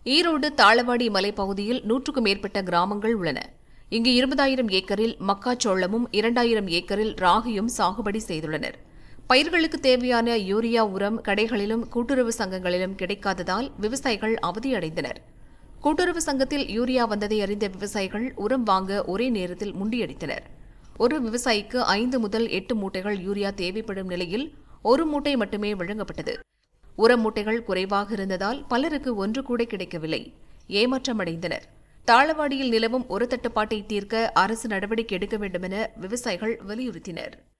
ஈரோடு தாளவாடி மலைப்பகுதியில் நூற்றுக்கும் மேற்பட்ட கிராமங்கள் உள்ளன இங்கு இருபதாயிரம் ஏக்கரில் மக்காச்சோளமும் இரண்டாயிரம் ஏக்கரில் ராகியும் சாகுபடி செய்துள்ளனர் பயிர்களுக்கு தேவையான யூரியா உரம் கடைகளிலும் கூட்டுறவு சங்கங்களிலும் கிடைக்காததால் விவசாயிகள் அவதியடைந்தனர் கூட்டுறவு சங்கத்தில் யூரியா வந்ததை அறிந்த விவசாயிகள் உரம் வாங்க ஒரே நேரத்தில் முண்டியடித்தனர் ஒரு விவசாயிக்கு ஐந்து முதல் எட்டு மூட்டைகள் யூரியா தேவைப்படும் நிலையில் ஒரு மூட்டை மட்டுமே வழங்கப்பட்டது உரம் மூட்டைகள் குறைவாக இருந்ததால் பலருக்கு ஒன்று கூட கிடைக்கவில்லை ஏமாற்றமடைந்தனர் தாளவாடியில் நிலவும் ஒரு தட்டுப்பாட்டை தீர்க்க அரசு நடவடிக்கை எடுக்க வேண்டுமென விவசாயிகள் வலியுறுத்தினர்